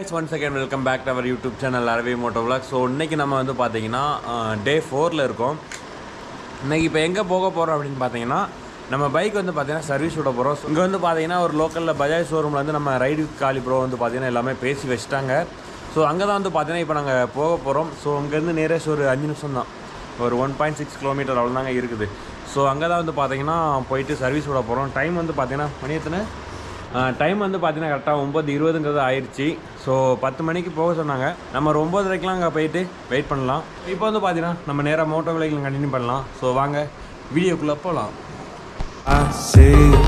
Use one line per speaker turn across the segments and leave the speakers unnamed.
One second welcome back to our YouTube channel Aravi moto vlog so இன்னைக்கு நம்ம வந்து பார்த்தீங்கன்னா டே ஃபோரில் இருக்கோம் இன்னைக்கு இப்போ எங்கே போக போகிறோம் அப்படின்னு பார்த்தீங்கன்னா நம்ம பைக் வந்து பார்த்தீங்கன்னா சர்வீஸ் விட போகிறோம் இங்கே வந்து பார்த்தீங்கன்னா ஒரு லோக்கலில் பஜாஜ் ஷோரூமில் வந்து நம்ம ரைடு காலி ப்ரோ வந்து பார்த்தீங்கன்னா எல்லாமே பேசி வச்சுட்டாங்க ஸோ அங்கே தான் வந்து பார்த்தீங்கன்னா இப்போ நாங்கள் போக போகிறோம் ஸோ அங்கேருந்து நியரஸ்ட் ஒரு அஞ்சு நிமிஷம் தான் ஒரு ஒன் பாயிண்ட் சிக்ஸ் கிலோமீட்டர் அவ்வளோதாங்க இருக்குது ஸோ அங்கே தான் வந்து பார்த்தீங்கன்னா போயிட்டு சர்வீஸ் விட போகிறோம் டைம் வந்து பார்த்தீங்கன்னா மணி எத்தனை டைம் வந்து பார்த்தீங்கன்னா கரெக்டாக ஒம்பது இருபதுங்கிறது ஆயிடுச்சு ஸோ பத்து மணிக்கு போக சொன்னாங்க நம்ம ஒரு ஒம்பதரைக்கெலாம் அங்கே போயிட்டு வெயிட் பண்ணலாம் இப்போ வந்து பார்த்தீங்கன்னா நம்ம நேராக மோட்டோ விலைகள் கண்டினியூ பண்ணலாம் ஸோ வாங்க வீடியோக்குள்ளே போகலாம்
I see.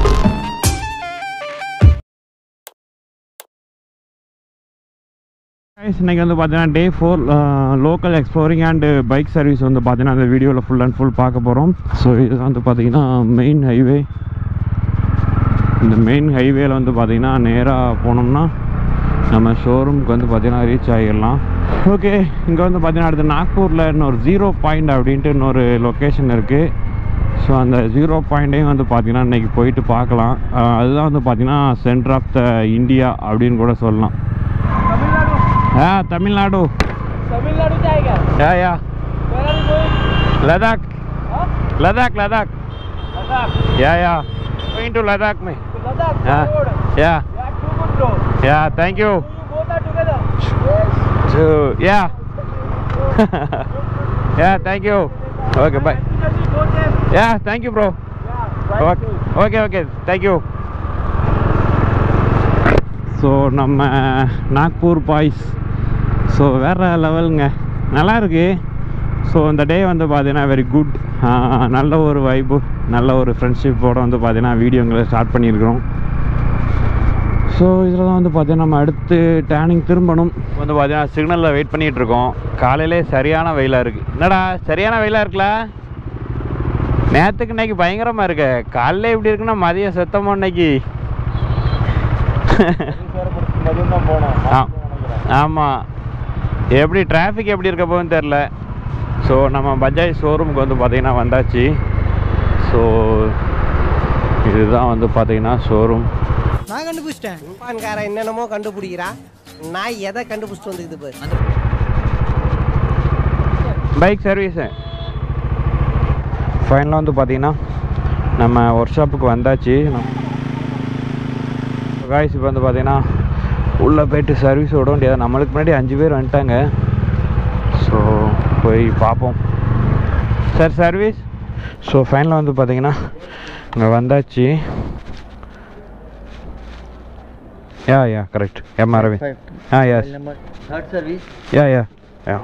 இன்னைக்கு வந்து பார்த்தீங்கன்னா day four local exploring and bike service வந்து பார்த்தீங்கன்னா அந்த வீடியோவில் ஃபுல் அண்ட் ஃபுல் பார்க்க போகிறோம் ஸோ இது வந்து பார்த்தீங்கன்னா மெயின் ஹைவே இந்த மெயின் ஹைவேல வந்து பார்த்தீங்கன்னா நேராக போனோம்னா நம்ம ஷோரூமுக்கு வந்து பார்த்தீங்கன்னா ரீச் ஆகிடலாம் ஓகே இங்கே வந்து பார்த்தீங்கன்னா அடுத்து நாக்பூரில் இன்னொரு ஜீரோ பாயிண்ட் அப்படின்ட்டு இன்னொரு லொக்கேஷன் இருக்குது ஸோ அந்த ஜீரோ பாயிண்ட்டையும் வந்து பார்த்தீங்கன்னா இன்றைக்கி போயிட்டு பார்க்கலாம் அஹ் அதுதான் வந்து பார்த்தீங்கன்னா சென்டர் ஆஃப் த இந்தியா அப்படின்னு கூட சொல்லலாம் ஆ தமிழ்நாடு
तमिलनाडु जाएगा
yeah yeah
Where are you going?
Ladakh
Huh?
Ladakh Ladakh
Ladakh.
Yeah yeah going to Ladakh மே
To Ladakh.
Yeah
by road.
Yeah
Yeah, too good, bro.
Yeah thank you
So you both are together. Yes.
Yeah yeah thank you okay bye
Continue, go safe.
Yeah thank you bro
Yeah, right.
Okay okay okay thank you so நம்ம Nagpur boys so வேறு லெவலுங்க நல்லா இருக்கு so இந்த டே வந்து பார்த்தீங்கன்னா very good நல்ல ஒரு வைப்பு நல்ல ஒரு ஃப்ரெண்ட்ஷிப்போடு வந்து பார்த்தீங்கன்னா வீடியோங்களை ஸ்டார்ட் பண்ணியிருக்கிறோம் ஸோ இதில் தான் வந்து பார்த்தீங்கன்னா நம்ம அடுத்து டேனிங் திரும்பணும் வந்து பார்த்தீங்கன்னா சிக்னலில் வெயிட் பண்ணிகிட்டு இருக்கோம் காலையிலே சரியான வெயிலாக இருக்குது என்னடா சரியான வெயிலாக இருக்குல்ல நேற்றுக்கு இன்னைக்கு பயங்கரமாக இருக்கு காலைல எப்படி இருக்குன்னா மதியம் சுத்தமாக இன்னைக்கு
மதியம் தான் போனோம்
ஆ ஆமாம் எப்படி டிராஃபிக் எப்படி இருக்க போகுதுன்னு தெரில ஸோ நம்ம பஜாஜ் ஷோரூமுக்கு வந்து பார்த்தீங்கன்னா வந்தாச்சு ஸோ இதுதான் வந்து பார்த்தீங்கன்னா ஷோரூம்
நான் கண்டுபிடிச்சிட்டேன்
ஜப்பான்காரன் என்னென்னமோ கண்டுபிடிக்கிறா நான் எதை கண்டுபிடிச்சிட்டு வந்துக்குது பாரு
பைக் சர்வீஸு ஃபைனலாக வந்து பார்த்தீங்கன்னா நம்ம ஒர்க் ஷாப்புக்கு வந்தாச்சு காய்ஸ் இப்போ வந்து பார்த்தீங்கன்னா உள்ளே போயிட்டு சர்வீஸ் விட முடியாது நம்மளுக்கு முன்னாடி அஞ்சு பேர் வந்துட்டாங்க ஸோ போய் பார்ப்போம் சார் சர்வீஸ் ஸோ ஃபைனலாக வந்து பார்த்தீங்கன்னா இங்கே வந்தாச்சு yeah yeah correct M Aravind ஆ yes
third service
yeah yeah yeah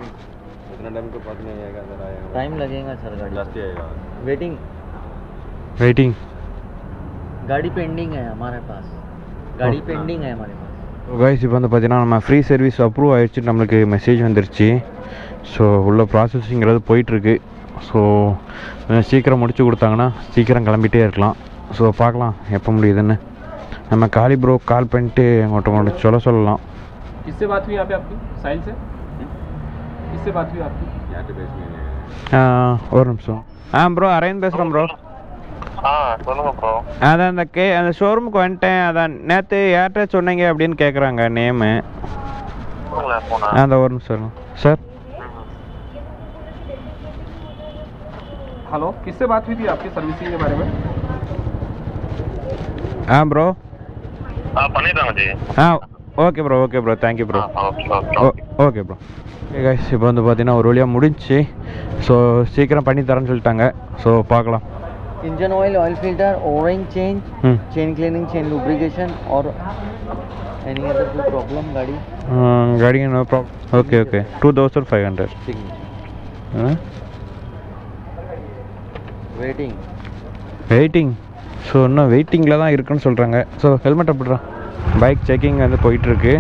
time लगेगा सर गाड़ी वेटिंग
வெயிட்டிங்
गाड़ी पेंडिंग है हमारे पास गाड़ी पेंडिंग है हमारे पास
கைஸ் இப்போ வந்து பார்த்தீங்கன்னா நம்ம ஃப்ரீ சர்வீஸ் அப்ரூவ் ஆயிடுச்சு நம்மளுக்கு மெசேஜ் வந்துருச்சு ஸோ உள்ள ப்ராசஸிங்கிறது போயிட்டுருக்கு ஸோ கொஞ்சம் சீக்கிரம் முடிச்சு கொடுத்தாங்கன்னா சீக்கிரம் கிளம்பிட்டே இருக்கலாம் ஸோ பார்க்கலாம் எப்போ முடியுதுன்னு நம்ம காலி ப்ரோ கால் பண்ணிட்டு உங்கள்கிட்ட உங்கள்கிட்ட சொல்ல சொல்லலாம்
किससे बात हुई यहाँ पे आपकी साहिल से किससे बात हुई आपकी
ஆ, ஒரு நிமிஷம் ஆ ப்ரோ அரேஞ்ச் பேசுகிறேன் ப்ரோ
ஆ சொல்லுங்க ப்ரோ
அதான் அந்த கே அந்த ஷோரூமுக்கு வந்துட்டேன் அதான் நேற்று யார்கிட்ட சொன்னீங்க அப்படின்னு கேட்குறாங்க நேமு
சொல்லுங்களேன் போனா
அந்த ஒரு நிமிஷம் சார்
हेलो किससे बात हुई थी आपकी सर्विसिंग के बारे में
ஆ ப்ரோ
ஆ பண்ணிடுறாங்க ஜி
ஆ okay bro okay bro thank you bro
ஆ ஓகே ஓகே
ஓ
okay
okay bro okay guys இப்போ வந்து பார்த்தீங்கன்னா ஒரு வழியாக முடிஞ்சுச்சு ஸோ சீக்கிரம் பண்ணி தரேன்னு சொல்லிட்டாங்க ஸோ பார்க்கலாம்
engine oil oil filter O ring change
ம்
चेन क्लीनिंग चेन लुब्रिकेशन और एनी अदर कोई प्रॉब्लम गाड़ी
गाड़ी no problem okay okay two thousand five hundred
waiting
waiting so இன்னும் வெயிட்டிங்கில் தான் இருக்குன்னு சொல்கிறாங்க ஸோ ஹெல்மெட் அப்படிதான் பைக் செக்கிங் வந்து போயிட்டுருக்கு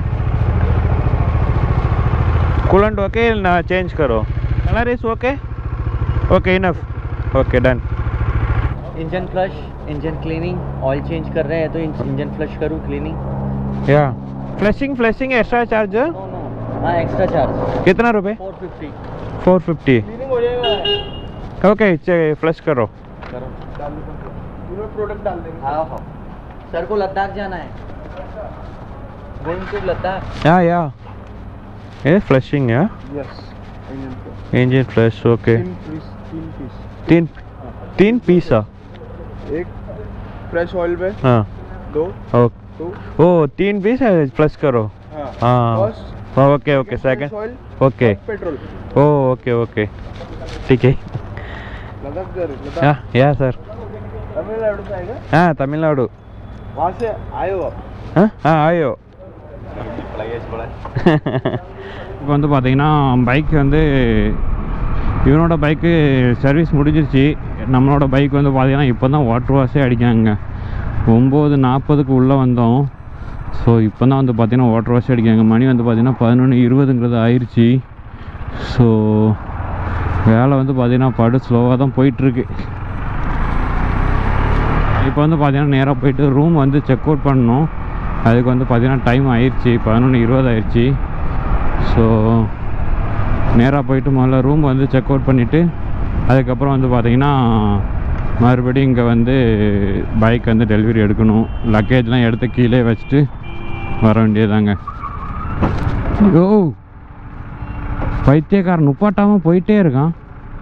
कूलेंट ओके ना चेंज करो colour is okay okay enough okay done
engine flush engine cleaning oil change कर रहे हैं तो इंजन फ्लश करूँ क्लीनिंग
या flushing flushing extra charge
no no हाँ एक्स्ट्रा चार्ज
कितना रुपए
four fifty
four fifty
cleaning हो जाएगा
ओके फ्लश करो
करो
पूरा प्रोडक्ट डाल देंगे
हाँ हाँ सर को लद्दाख जाना है गोइंग टू लद्दाख
या या ये फ्लशिंग है
यस इंजन को
इंजन फ्लश ओके
तीन पीस तीन पीस
तीन तीन पीस है
एक फ्रेश ऑयल में
हाँ
दो
ओ
टू
ओ तीन पीस है फ्लश करो
हाँ
हाँ
first
okay okay second
oil
okay
petrol
ओ ओके ओके ठीक है
लद्दाख जा रहे लद्दाख
या या सर
तमिलनाडु से आएगा
हाँ तमिलनाडु
वहाँ से आए हो आप
हाँ हाँ आयो இப்போ வந்து பார்த்தீங்கன்னா பைக் வந்து இவனோட பைக்கு சர்வீஸ் முடிஞ்சிருச்சு நம்மளோட பைக் வந்து பார்த்தீங்கன்னா இப்போ தான் வாட்டர் வாஷே அடிக்காங்க ஒம்பது நாற்பதுக்கு உள்ளே வந்தோம் ஸோ இப்போ தான் வந்து பார்த்தீங்கன்னா வாட்டர் வாஷ் அடிக்காங்க மணி வந்து பார்த்தீங்கன்னா பதினொன்று இருபதுங்கிறது ஆயிடுச்சு ஸோ வேலை வந்து பார்த்தீங்கன்னா படு ஸ்லோவாக தான் போயிட்டுருக்கு இப்போ வந்து பார்த்தீங்கன்னா நேராக போயிட்டு ரூம் வந்து செக் அவுட் பண்ணணும் அதுக்கு வந்து பார்த்தீங்கன்னா டைம் ஆயிடுச்சு பதினொன்று இருபது ஆயிடுச்சு ஸோ நேராக போயிட்டு முதல்ல ரூம் வந்து செக் அவுட் பண்ணிவிட்டு அதுக்கப்புறம் வந்து பார்த்தீங்கன்னா மறுபடியும் இங்கே வந்து பைக் வந்து டெலிவரி எடுக்கணும் லக்கேஜ்லாம் எடுத்து கீழே வச்சுட்டு வர வேண்டியதாங்க ஐயோ பைத்தியக்காரன் நுப்பாட்டாமல் போயிட்டே இருக்கான்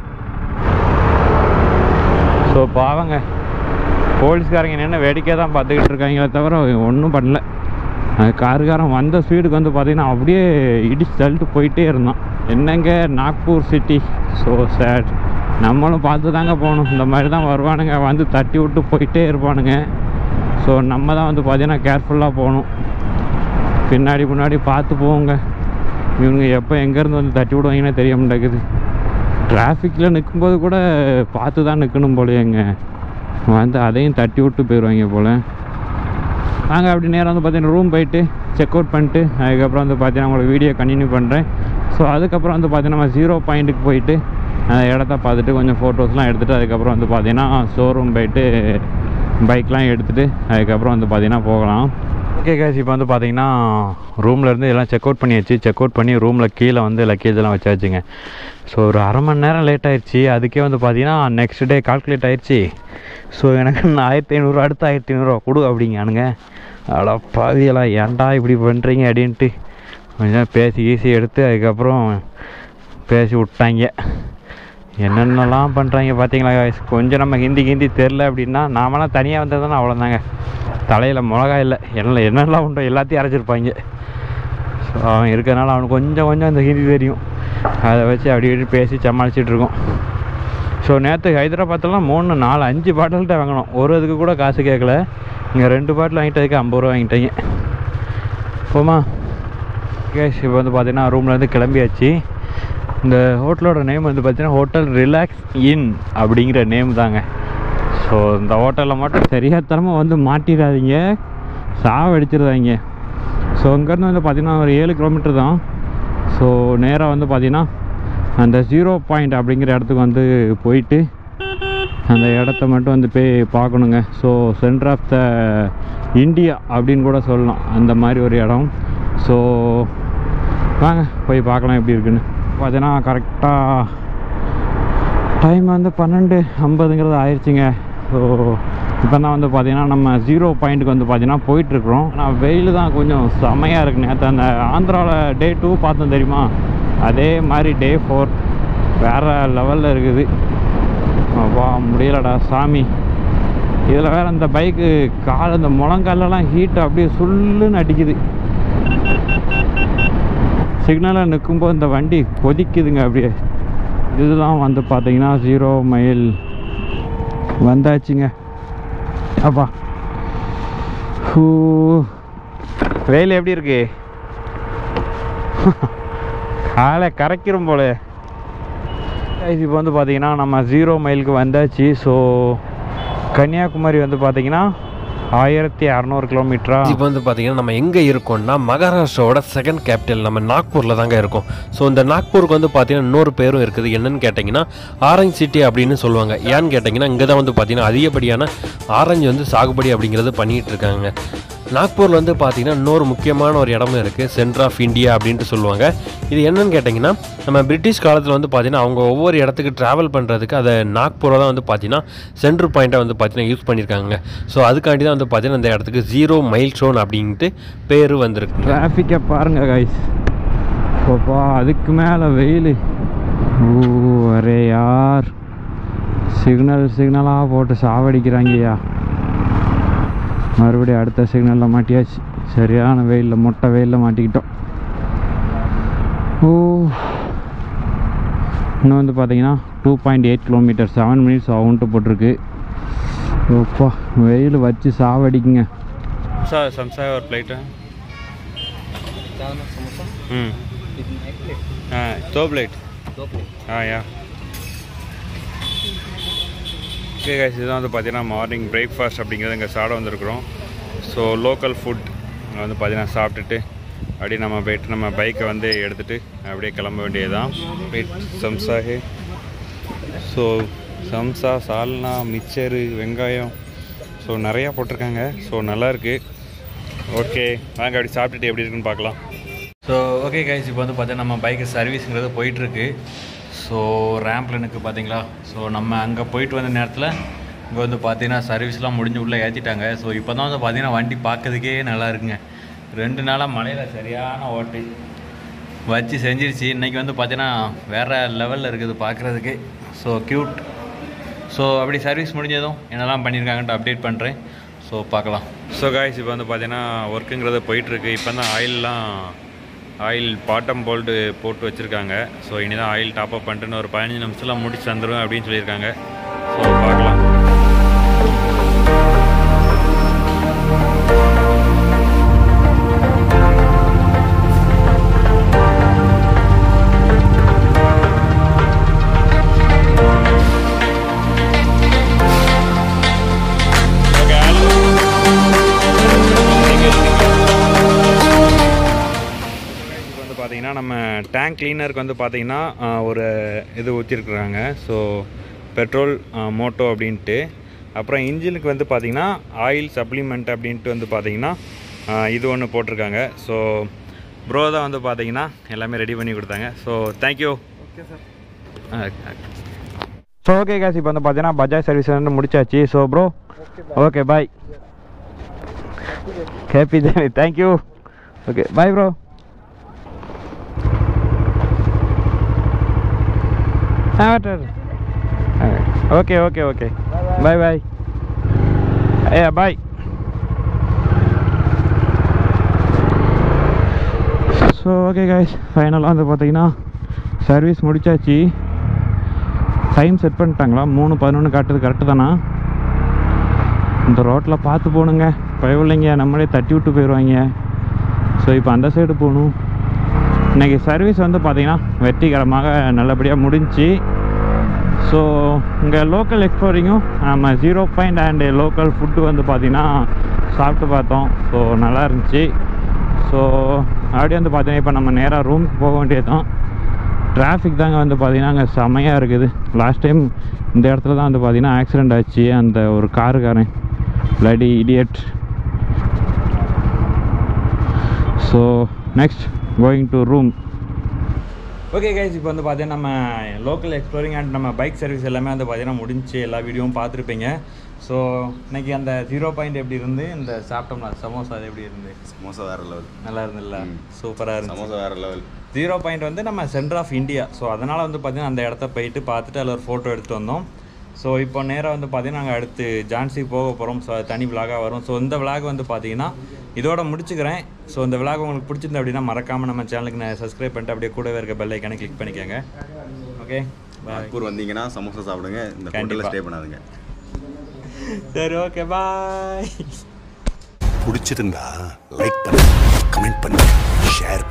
ஸோ பாவங்க போலீஸ்காரங்க நின்று வேடிக்கை தான் பார்த்துக்கிட்டு இருக்காங்களே தவிர ஒன்றும் பண்ணல அந்த காருக்காரன் வந்த ஸ்பீடுக்கு வந்து பார்த்தீங்கன்னா அப்படியே இடிச்சு தள்ளிட்டு போயிட்டே இருந்தான் என்னங்க நாக்பூர் சிட்டி ஸோ சேட் நம்மளும் பார்த்து தாங்க போகணும் இந்த மாதிரி தான் வருவானுங்க வந்து தட்டி விட்டு போயிட்டே இருப்பானுங்க ஸோ நம்ம தான் வந்து பார்த்தீங்கன்னா கேர்ஃபுல்லாக போகணும் பின்னாடி முன்னாடி பார்த்து போவோங்க இவனுங்க எப்போ எங்கேருந்து வந்து தட்டி விடுவாங்கன்னே தெரிய மாட்டேங்குது டிராஃபிக்கில் நிற்கும்போது கூட பார்த்து தான் நிற்கணும் போலயேங்க வந்து அதையும் தட்டி விட்டு போயிடுவாங்க போல் நாங்கள் அப்படி நேரம் வந்து பார்த்தீங்கன்னா ரூம் போயிட்டு செக் அவுட் பண்ணிட்டு அதுக்கப்புறம் வந்து பார்த்தீங்கன்னா உங்களுக்கு வீடியோ கண்டினியூ பண்ணுறேன் ஸோ அதுக்கப்புறம் வந்து பார்த்தீங்கன்னா நம்ம ஜீரோ பாயிண்ட்டுக்கு போயிட்டு அந்த இடத்த பார்த்துட்டு கொஞ்சம் ஃபோட்டோஸ்லாம் எடுத்துகிட்டு அதுக்கப்புறம் வந்து பார்த்தீங்கன்னா ஷோரூம் போயிட்டு பைக்லாம் எடுத்துகிட்டு அதுக்கப்புறம் வந்து பார்த்தீங்கன்னா போகலாம் ஓகே கேஸ் இப்போ வந்து பார்த்தீங்கன்னா ரூம்லேருந்து எல்லாம் செக் அவுட் பண்ணியாச்சு செக் அவுட் பண்ணி ரூமில் கீழே வந்து லக்கேஜ் எல்லாம் வச்சாச்சுங்க ஸோ ஒரு அரை மணி நேரம் லேட் ஆயிடுச்சு அதுக்கே வந்து பார்த்தீங்கன்னா நெக்ஸ்ட் டே கால்குலேட் ஆயிடுச்சு ஸோ எனக்கு நான் ஆயிரத்தி ஐநூறுரூவா அடுத்து ஆயிரத்தி ஐநூறுரூவா கொடு அப்படிங்கானுங்க அட பாவியலா ஏன்டா இப்படி பண்ணுறீங்க அப்படின்ட்டு கொஞ்சம் பேசி ஈஸி எடுத்து அதுக்கப்புறம் பேசி விட்டாங்க என்னென்னலாம் பண்ணுறாங்க பார்த்தீங்களா guys? கொஞ்சம் நம்ம ஹிந்தி ஹிந்தி தெரில அப்படின்னா நாமெல்லாம் தனியாக வந்ததுன்னா அவ்வளோதாங்க தலையில் மிளகா இல்லை என்ன என்னெல்லாம் உண்டோ எல்லாத்தையும் அரைச்சிருப்பாங்க ஸோ அவன் இருக்கிறனால அவனுக்கு கொஞ்சம் கொஞ்சம் அந்த ஹிந்தி தெரியும் அதை வச்சு அப்படி இப்படி பேசி சமாளிச்சிட்டு இருக்கோம் ஸோ நேற்று ஹைதராபாத்லாம் மூணு நாலு அஞ்சு பாட்டில் தான் வாங்கினோம் ஒரு இதுக்கு கூட காசு கேட்கல இங்கே ரெண்டு பாட்டில் வாங்கிட்டதுக்கு ஐம்பது ரூபா வாங்கிட்டாங்க போமா கேஷ் இப்போ வந்து பார்த்தீங்கன்னா ரூம்லேருந்து கிளம்பியாச்சு இந்த ஹோட்டலோட நேம் வந்து பார்த்தீங்கன்னா ஹோட்டல் ரிலாக்ஸ் இன் அப்படிங்கிற நேம் தாங்க ஸோ இந்த ஹோட்டலில் மட்டும் தெரியாதனமாக வந்து மாட்டிடாதீங்க சாவடிச்சிருந்தாங்க ஸோ இங்கேருந்து வந்து பார்த்தீங்கன்னா ஒரு ஏழு கிலோமீட்டர் தான் ஸோ நேராக வந்து பார்த்தீங்கன்னா அந்த ஜீரோ பாயிண்ட் அப்படிங்கிற இடத்துக்கு வந்து போயிட்டு அந்த இடத்த மட்டும் வந்து போய் பார்க்கணுங்க so centre of the India அப்படின்னு கூட சொல்லலாம் அந்த மாதிரி ஒரு இடம் ஸோ வாங்க போய் பார்க்கலாம் எப்படி இருக்குன்னு பார்த்தீங்கன்னா கரெக்டாக டைம் வந்து பன்னெண்டு ஐம்பதுங்கிறது ஆயிடுச்சுங்க ஸோ இப்போ தான் வந்து பார்த்தீங்கன்னா நம்ம ஜீரோ பாயிண்ட்டுக்கு வந்து பார்த்தீங்கன்னா போயிட்டுருக்குறோம் ஆனால் வெயில் தான் கொஞ்சம் செமையாக இருக்கு நேற்று அந்த ஆந்திராவில் டே டூ பார்த்தோம் தெரியுமா அதே மாதிரி டே ஃபோர் வேறு லெவலில் இருக்குது வா முடியலடா சாமி இதில் வேறு இந்த பைக்கு கால் இந்த முழங்காலெல்லாம் ஹீட் அப்படியே சுள்ளுன்னு அடிக்குது சிக்னலில் நிற்கும்போது இந்த வண்டி கொதிக்குதுங்க அப்படியே இதுதான் வந்து பார்த்தீங்கன்னா ஜீரோ மைல் வந்தாச்சுங்க அப்பா ஹூ வெயில் எப்படி இருக்கு காலை கரைக்கிறோம் போல இப்போ வந்து பார்த்தீங்கன்னா நம்ம ஜீரோ மைலுக்கு வந்தாச்சு ஸோ கன்னியாகுமரி வந்து பார்த்தீங்கன்னா ஆயிரத்தி அறநூறு கிலோமீட்டரா
இப்போ வந்து பார்த்தீங்கன்னா நம்ம எங்கே இருக்கோம்னா மகாராஷ்டிராவோட செகண்ட் கேபிட்டல் நம்ம நாக்பூரில் தாங்க இருக்கோம் ஸோ இந்த நாக்பூருக்கு வந்து பார்த்தீங்கன்னா இன்னொரு பேரும் இருக்குது என்னன்னு கேட்டிங்கன்னா ஆரஞ்சு சிட்டி அப்படின்னு சொல்லுவாங்க ஏன்னு கேட்டிங்கன்னா இங்கே தான் வந்து பார்த்தீங்கன்னா அதிகப்படியான ஆரஞ்சு வந்து சாகுபடி அப்படிங்கிறது பண்ணிகிட்டு இருக்காங்க நாக்பூரில் வந்து பார்த்தீங்கன்னா இன்னொரு முக்கியமான ஒரு இடமும் இருக்குது சென்டர் ஆஃப் இந்தியா அப்படின்ட்டு சொல்லுவாங்க இது என்னன்னு கேட்டிங்கன்னா நம்ம பிரிட்டிஷ் காலத்தில் வந்து பார்த்தீங்கன்னா அவங்க ஒவ்வொரு இடத்துக்கு ட்ராவல் பண்ணுறதுக்கு அதை நாக்பூரை தான் வந்து பார்த்தீங்கன்னா சென்டர் பாயிண்ட்டாக வந்து பார்த்தீங்கன்னா யூஸ் பண்ணியிருக்காங்க ஸோ அதுக்காண்டி தான் வந்து பார்த்தீங்கன்னா இந்த இடத்துக்கு ஜீரோ மைல் ஸ்டோன் அப்படின்ட்டு பேர் வந்திருக்கு
டிராஃபிக்கை பாருங்க கைஸ் அப்பா அதுக்கு மேலே வெயில் ஓ அரே யார் சிக்னல் சிக்னலாக போட்டு சாவடிக்கிறாங்கய்யா மறுபடியும் அடுத்த சிக்னலில் மாட்டியாச்சு சரியான வெயிலில் மொட்டை வெயிலில் மாட்டிக்கிட்டோம் ஓ இன்னும் வந்து பார்த்தீங்கன்னா two point eight kilometre seven minutes ஆகும்ட்டு போட்டிருக்கு ஓப்பா வெயில் வச்சு சாவடிக்குங்க
சார் சம்சா ஒரு பிளேட்டு ம் ஆ दो प्लेट हाँ या ஓகே கைஸ் இதுதான் வந்து பார்த்தீங்கன்னா மார்னிங் பிரேக்ஃபாஸ்ட் அப்படிங்கிறது இங்கே சாப்பிட வந்திருக்கிறோம் ஸோ லோக்கல் ஃபுட் வந்து பார்த்தீங்கன்னா சாப்பிட்டுட்டு அப்படியே நம்ம போயிட்டு நம்ம பைக்கை வந்து எடுத்துகிட்டு அப்படியே கிளம்ப வேண்டியதுதான் வெயிட் சம்சாஹே ஸோ சம்சா சால்னா மிச்சரு வெங்காயம் ஸோ நிறையா போட்டிருக்காங்க ஸோ நல்லாயிருக்கு ஓகே வாங்க அப்படி சாப்பிட்டுட்டு எப்படி இருக்குன்னு பார்க்கலாம் ஸோ ஓகே கைஸ் இப்போ வந்து பார்த்தீங்கன்னா நம்ம பைக்கு சர்வீஸுங்கிறது போயிட்டுருக்கு ஸோ ரேம்ப்லனுக்கு பார்த்தீங்களா ஸோ நம்ம அங்கே போயிட்டு வந்த நேரத்தில் இங்கே வந்து பார்த்தீங்கன்னா சர்வீஸ்லாம் முடிஞ்சு உள்ளே ஏற்றிட்டாங்க ஸோ இப்போ தான் வந்து பார்த்தீங்கன்னா வண்டி பார்க்கறதுக்கே நல்லா இருக்குங்க ரெண்டு நாளாக மழையில் சரியான ஓட்டு வச்சு செஞ்சிருச்சு இன்றைக்கி வந்து பார்த்தீங்கன்னா வேறு லெவலில் இருக்குது பார்க்குறதுக்கு ஸோ க்யூட் ஸோ அப்படி சர்வீஸ் முடிஞ்சதும் என்னெல்லாம் பண்ணியிருக்காங்கன்ட்டு அப்டேட் பண்ணுறேன் ஸோ பார்க்கலாம் ஸோ காய்ஸ் இப்போ வந்து பார்த்தீங்கன்னா ஒர்க்குங்கிறது போயிட்டுருக்கு இப்போ தான் ஆயிலெலாம் ஆயில் பாட்டம் போல்டு போட்டு வச்சுருக்காங்க ஸோ இனி தான் ஆயில் டாப் அப் பண்ணிட்டு ஒரு பதினஞ்சு நிமிஷத்தில் முடிச்சு தந்துடும் அப்படின்னு சொல்லியிருக்காங்க ஸோ பார்க்கலாம் இப்போ வந்து பார்த்தீங்கன்னா நம்ம டேங்க் கிளீனருக்கு வந்து பார்த்தீங்கன்னா ஆஹ், ஒரு இது ஊற்றிருக்குறாங்க ஸோ பெட்ரோல் மோட்டோ அப்படின்ட்டு அப்புறம் இன்ஜினுக்கு வந்து பார்த்தீங்கன்னா ஆயில் சப்ளிமெண்ட் அப்படின்ட்டு வந்து பார்த்தீங்கன்னா ஆஹ், இது ஒன்று போட்டிருக்காங்க ஸோ ப்ரோ தான் வந்து பார்த்தீங்கன்னா எல்லாமே ரெடி பண்ணி கொடுத்தாங்க so thank you okay sir
so okay guys இப்போ வந்து பார்த்தீங்கன்னா பஜாஜ் சர்வீஸ் வந்து முடிச்சாச்சு so bro okay bye happy journey thank you okay bye bro okay okay okay bye bye ஏ பாய் ஸோ ஓகே காய்ஸ் ஃபைனலாக வந்து பார்த்தீங்கன்னா சர்வீஸ் முடிச்சாச்சு டைம் செட் பண்ணிட்டாங்களா மூணு பதினொன்று காட்டுறது கரெக்டு தானா இந்த ரோட்டில் பார்த்து போகணுங்க பயவில்லைங்க நம்மளே தட்டி விட்டு போயிடுவாங்க ஸோ இப்போ அந்த சைடு போகணும் இன்றைக்கி சர்வீஸ் வந்து பார்த்திங்கன்னா வெற்றிகரமாக நல்லபடியாக முடிஞ்சுச்சு ஸோ இங்கே லோக்கல் எக்ஸ்ப்ளோரிங்கும் நம்ம zero point and local food வந்து பார்த்திங்கன்னா சாப்பிட்டு பார்த்தோம் ஸோ நல்லா இருந்துச்சு ஸோ அப்படியே வந்து பார்த்தீங்கன்னா இப்போ நம்ம நேராக ரூமுக்கு போக வேண்டியது தான் டிராஃபிக் தாங்க வந்து பார்த்தீங்கன்னா அங்கே செமையாக இருக்குது லாஸ்ட் டைம் இந்த இடத்துல தான் வந்து பார்த்தீங்கன்னா ஆக்சிடெண்ட் ஆச்சு அந்த ஒரு காருக்காரன் bloody idiot so next going to room
okay guys இப்போ வந்து பார்த்தீங்கன்னா நம்ம லோக்கல் எக்ஸ்ப்ளோரிங் அண்ட் நம்ம பைக் சர்வீஸ் எல்லாமே வந்து பார்த்தீங்கன்னா முடிஞ்சு எல்லா வீடியோவும் பார்த்துருப்பீங்க ஸோ இன்னைக்கு அந்த ஜீரோ பாயிண்ட் எப்படி இருந்து இந்த சாப்பிட்டோம்னா சமோசா அது எப்படி இருந்து
சமோசா வேற லெவல்
நல்லா இருந்துல்ல சூப்பராக இருந்துச்சு
சமோசா வேற லெவல்
ஜீரோ பாயிண்ட் வந்து நம்ம சென்டர் ஆஃப் இந்தியா ஸோ அதனால் வந்து பார்த்தீங்கன்னா அந்த இடத்த போயிட்டு பார்த்துட்டு அதில் ஒரு ஃபோட்டோ எடுத்துட்டு வந்தோம் ஸோ இப்போ நேராக வந்து பார்த்தீங்கன்னா நாங்கள் அடுத்து ஜான்சி போக போகிறோம் ஸோ அது தனி விலாகாக வரும் ஸோ இந்த விலாக் வந்து பார்த்தீங்கன்னா இதோட முடிச்சுக்கிறேன் ஸோ இந்த விலாக் உங்களுக்கு பிடிச்சிருந்தா அப்படின்னா மறக்காமல் நம்ம சேனலுக்கு நான் சப்ஸ்கிரைப் பண்ணிட்டு அப்படியே கூடவே இருக்க பெல் ஐக்கானே கிளிக் பண்ணிக்கோங்க ஓகே பாய்
நாக்பூர் வந்தீங்கன்னா சமோசா சாப்பிடுங்க இந்த ஹோட்டலில்
கண்டிப்பா.
ஸ்டே பண்ணாதுங்க
சரி ஓகே பாய்
பிடிச்சிருந்தா லைக் பண்ணு கமெண்ட் பண்ணு ஷேர்